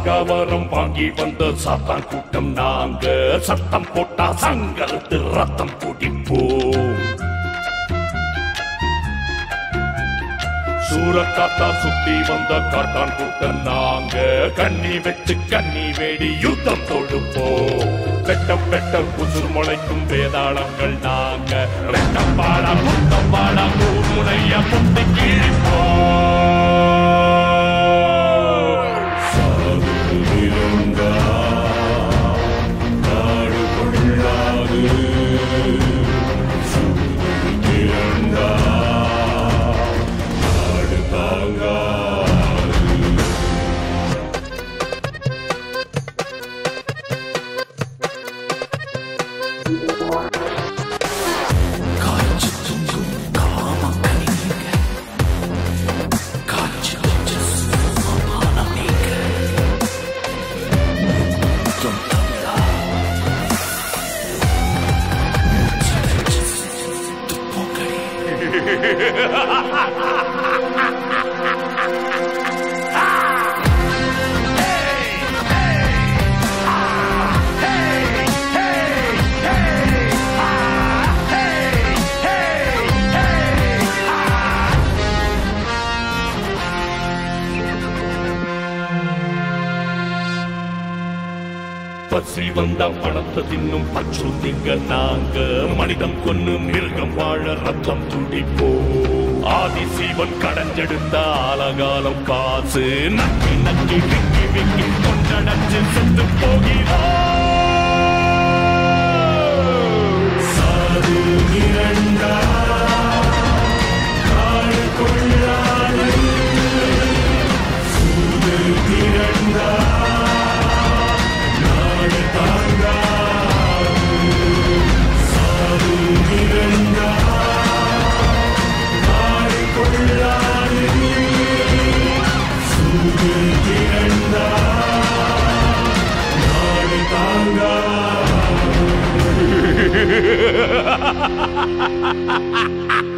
சாகாவரம் வாங்கி வந்த சாத்தான் கூட்டம் நாங்க சத்தம் போட்டா சங்கரத்து ரத்தம் குடிப்போம் சூரக்காத்தா சுத்தி வந்த காட்டான் கூட்டம் நாங்க கண்ணி வச்சு கண்ணி வேடி யுத்தம் தொடுப்போம் வெட்டம் வெட்டம் புசுர் முளைக்கும் வேதாளங்கள் நாங்க வெட்டம் பாடா முத்தம் பாடா முனைய முட்டி கிழிப்போம் சாது இருந்தா நாடு கொள்ளாது சூது இருந்தா நாடு தாங்காது காய்ச்சி துங்கும் காமக்கனி நீங்க காய்ச்சி வச்ச சுகமான நீங்க முத்தம் தந்தா மூச்சு வச்சு செத்து போகடி பசி வந்தா பணத்தை தின்னும் பச்சுந்திங்க நாங்க மனிதம் கொன்னு மிருகம் வாழ ரத்தம் துடிப்போ ஆதி சீவன் கடஞ்செடுத்த ஆலகாலம் காசு நக்கி நக்கி விக்கி விக்கி கொண்டடைச்சு செத்து போகிறோம் சாது இரண்டா காடு கொள்ளாது சூது திரண்டா நாடு தாங்காது சாது இரண்டா நாடு கொள்ளாது சூது திரண்டா நாடு தாங்காது